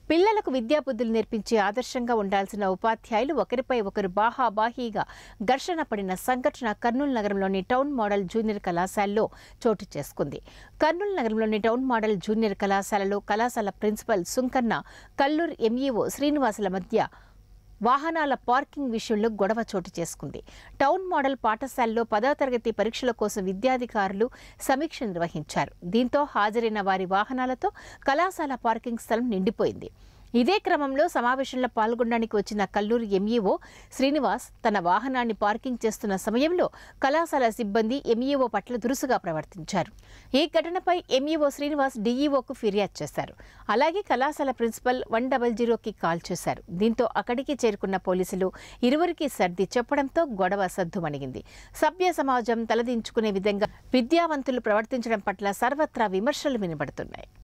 పిల్లలకు విద్యాబుద్ధులు నేర్పించే ఆదర్శంగా ఉండాల్సిన ఉపాధ్యాయులు ఒకరిపై ఒకరు బాహాబాహీగా ఘర్షణ పడిన సంఘటన కర్నూలు నగరంలోని టౌన్ మోడల్ జూనియర్ కళాశాలలో చోటు చేసుకుంది కర్నూలు నగరంలోని టౌన్ మోడల్ జూనియర్ కళాశాలలో కళాశాల ప్రిన్సిపల్ సుంకన్న కల్లూరు ఎంఈఓ శ్రీనివాసుల మధ్య వాహనాల పార్కింగ్ విషయంలో గొడవ చోటు చేసుకుంది టౌన్ మోడల్ పాఠశాలలో పదో తరగతి పరీక్షల కోసం విద్యాధికారులు సమీక్ష నిర్వహించారు దీంతో హాజరైన వారి వాహనాలతో కళాశాల పార్కింగ్ స్థలం నిండిపోయింది ఇదే క్రమంలో సమావేశంలో పాల్గొనడానికి వచ్చిన కల్లూరు ఎంఈఓ శ్రీనివాస్ తన వాహనాన్ని పార్కింగ్ చేస్తున్న సమయంలో కళాశాల సిబ్బంది ఎంఈఓ పట్ల దురుసుగా ప్రవర్తించారు ఈ ఘటనపై ఎంఈఓ శ్రీనివాస్ డీఈఓకు ఫిర్యాదు చేశారు అలాగే కళాశాల ప్రిన్సిపల్ వన్ డబల్ జీరోకి కాల్ చేశారు దీంతో అక్కడికి చేరుకున్న పోలీసులు ఇరువురికి సర్ది చెప్పడంతో గొడవ సద్దుమణిగింది సభ్య సమాజం తలదించుకునే విధంగా విద్యావంతులు ప్రవర్తించడం పట్ల సర్వత్రా విమర్శలు వినబడుతున్నాయి